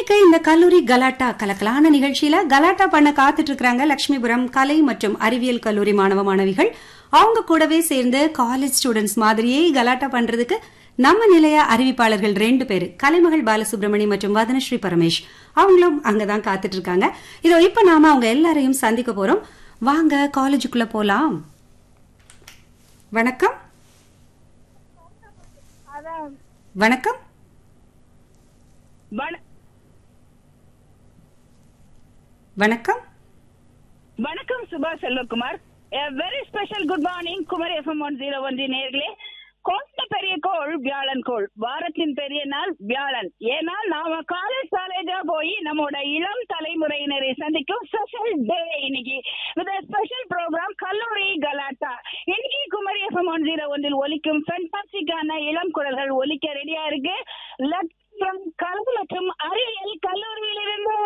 இன்னைக்கு இந்த கல்லூரி கலாட்டா கலக்கலான நிகழ்ச்சியில கலாட்டா பண்ண காத்துட்டு இருக்காங்க லட்சுமிபுரம் கலை மற்றும் அறிவியல் கல்லூரி மாணவ மாணவிகள் அவங்க கூடவே சேர்ந்து காலேஜ் ஸ்டூடெண்ட்ஸ் மாதிரியே கலாட்டா பண்றதுக்கு நம்ம நிலைய அறிவிப்பாளர்கள் ரெண்டு பேரு கலைமகள் பாலசுப்ரமணி மற்றும் வதனஸ்ரீ பரமேஷ் அவங்களும் அங்கதான் காத்துட்டு இருக்காங்க இதோ இப்ப நாம அவங்க எல்லாரையும் சந்திக்க போறோம் வாங்க காலேஜுக்குள்ள போலாம் வணக்கம் வணக்கம் வண- வணக்கம் வணக்கம் Subha Selvakumar very special good morning Kumari FM one zero ஒன்று நேர்களே கொண்ட பெரிய கோள் வியாழன் கோள் வாரத்தின் பெரிய நாள் வியாழன் ஏன்னா நாம காலேஜ் காலேஜா போய் நம்மோட இளம் தலைமுறையினரை சந்திக்கும் ஸ்பெஷல் டே இன்னைக்கு வித் ஸ்பெஷல் ப்ரோக்ராம் கல்லூரி கலாட்டா இன்னைக்கு குமரி எஃப்எம் ஒன் ஜீரோ ஒன்றில் ஒலிக்கும் ஃபென்டாஸ்டிக்கான இளம் குரல்கள் ஒலிக்க ரெடியா இருக்கு லட்சம் கல்வி மற்றும் அறிவியல் கல்லூரியிலிருந்து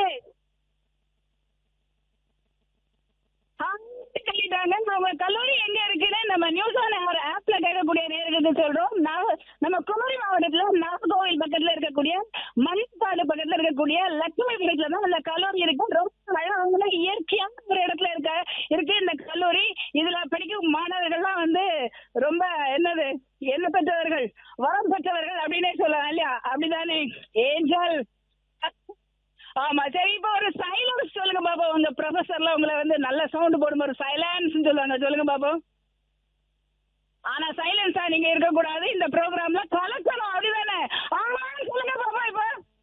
சொல்லிட்டாங்க நம்ம கல்லூரி எங்க இருக்குன்னு நம்ம நியூஸ் ஆன் அவர் ஆப்ல கேட்கக்கூடிய நேர்களுக்கு சொல்றோம் நா- நம்ம குமரி மாவட்டத்துல நாகர்கோவில் பக்கத்துல இருக்கக்கூடிய மண்பாடு பக்கத்துல இருக்கக்கூடிய லட்சுமிபுரத்துல தான் அந்த கல்லூரி இருக்கு ரொம்ப அழகான இயற்கையான ஒரு இடத்துல இருக்க இருக்கு இந்த கல்லூரி இதுல படிக்கும் மாணவர்கள்லாம் வந்து ரொம்ப என்னது என்ன பெற்றவர்கள் வரம் பெற்றவர்கள் அப்படின்னே சொல்லலாம் இல்லையா அப்படிதானே ஏஞ்சல் ஆமா சரி இப்போ ஒரு சைலன்ஸ் சொல்லுங்க பாப்பா உங்க ப்ரொஃபஸர்ல உங்களை வந்து நல்ல சவுண்ட் போடும் ஒரு சைலன்ஸ் சொல்லுவாங்க சொல்லுங்க பாப்பா ஆனா சைலன்ஸா நீங்க இருக்க கூடாது இந்த ப்ரோக்ராம்ல கலக்கணும் அப்படிதானே ஆமா